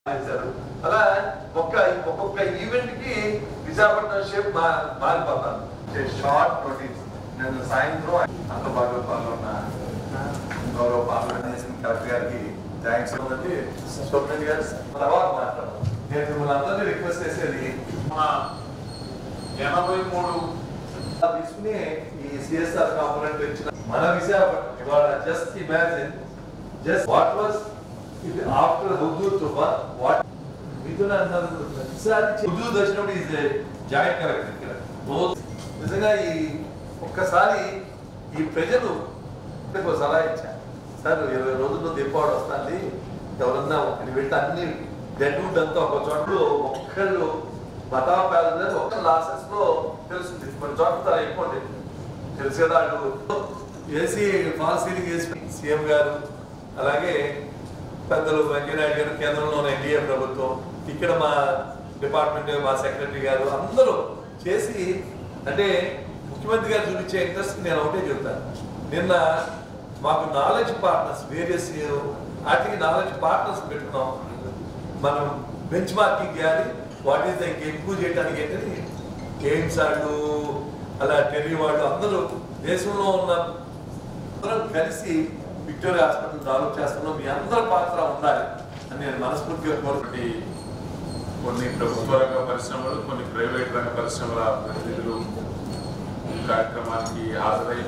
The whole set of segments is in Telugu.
చేశారు అలా ఒక్క ఒక్కొక్క ఈవెంట్ కి విశాఖపట్నం షేప్ మారిపోతాను షార్ట్ నోటీస్ నేను సాయంత్రం అందుబాటులో పాల్గొన్న గౌరవ పార్లమెంట్ కలెక్టర్ గారికి థ్యాంక్స్ ఉంది సూపరింటెండెంట్ గారు తర్వాత మాట్లాడదాం నేను మిమ్మల్ని అందరినీ రిక్వెస్ట్ చేసేది మన ఎనభై మూడు తీసుకుని ఈ సిఎస్ఆర్ కాంపోనెంట్ ఇచ్చిన మన విశాఖపట్నం ఇవాళ just imagine just what was ఇది ఆఫ్టర్ హుదూద్ తుఫాన్ వాట్ మీతోనే అన్నారు ప్రతిసారి హుదూద్ వచ్చినప్పుడు ఈజ్ జాయింట్ కలెక్టర్ ఇక్కడ రోజు నిజంగా ఈ ఒక్కసారి ఈ ప్రజలు ఒక సలహా ఇచ్చా సార్ ఇరవై రోజుల్లో దీపావళి వస్తుంది ఎవరన్నా ఒకటి వెళ్తే అన్ని డెడ్ వుడ్ అంతా ఒక చోట్ల ఒక్కళ్ళు బతా ప్యాలెస్ ఒక్క లాసెస్ లో తెలుస్తుంది కొన్ని చోట్ల ఎక్కువ ఉంది తెలుసు కదా అటు ఏసీ ఫాల్ సీలింగ్ వేసి సీఎం గారు అలాగే పెద్దలు వెంకయ్యనాయుడు గారు కేంద్రంలో ఉన్న ఎన్డీఏ ప్రభుత్వం ఇక్కడ మా డిపార్ట్మెంట్ మా సెక్రటరీ గారు అందరూ చేసి అంటే ముఖ్యమంత్రి గారు చూపించే ఇంట్రెస్ట్ నేను ఒకటే చెప్తాను నిన్న మాకు నాలెడ్జ్ పార్ట్నర్స్ వేరియస్ వాటికి నాలెడ్జ్ పార్ట్నర్స్ పెట్టుకున్నాం మనం బెంచ్ మార్కింగ్ చేయాలి వాట్ ఈస్ ఇంకా ఇంప్రూవ్ చేయడానికి ఏంటని ఎయిమ్స్ వాళ్ళు అలా టెర్రీ వాళ్ళు అందరూ దేశంలో ఉన్న అందరం కలిసి విక్టోరియా హాస్పిటల్ డెవలప్ చేస్తున్నాం మీ అందరి పాత్ర ఉండాలి అని నేను మనస్ఫూర్తిగా కోరుకుంటే ఉన్నటువంటి కొన్ని ప్రభుత్వ రంగ పరిశ్రమలు కొన్ని ప్రైవేట్ రంగ పరిశ్రమల ప్రతినిధులు ఈ కార్యక్రమానికి హాజరై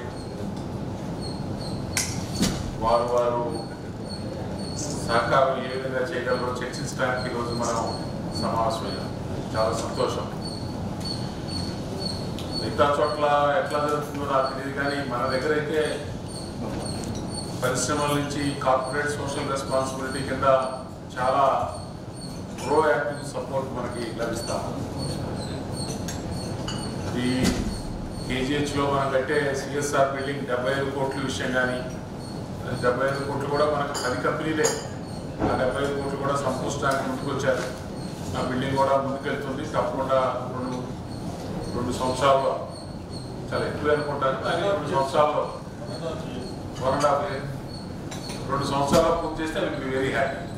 వారు వారు సహకారం ఏ విధంగా చేయగలరో చర్చించడానికి ఈరోజు మనం సమావేశమయ్యాం చాలా సంతోషం మిగతా చోట్ల ఎట్లా జరుగుతుందో నాకు తెలియదు కానీ మన దగ్గర అయితే పరిశ్రమల నుంచి కార్పొరేట్ సోషల్ రెస్పాన్సిబిలిటీ కింద చాలా ప్రో యాక్టివ్ సపోర్ట్ మనకి లభిస్తా ఉంది. ఈ కేజీహెచ్లో మనం కట్టే సిఎస్ఆర్ బిల్డింగ్ డెబ్బై ఐదు కోట్ల విషయం కానీ డెబ్బై ఐదు కోట్లు కూడా మనకు పది కంపెనీలే ఆ డెబ్బై ఐదు కోట్లు కూడా సంపూర్చడానికి ముందుకొచ్చారు ఆ బిల్డింగ్ కూడా ముందుకెళ్తుంది తప్పకుండా రెండు రెండు సంవత్సరాల్లో చాలా ఎక్కువ అనుకుంటాను కానీ రెండు సంవత్సరాల్లో వన్ అండ్ హాఫ్ ఇయర్ రెండు సంవత్సరాలు పూర్తి చేస్తే I will be very happy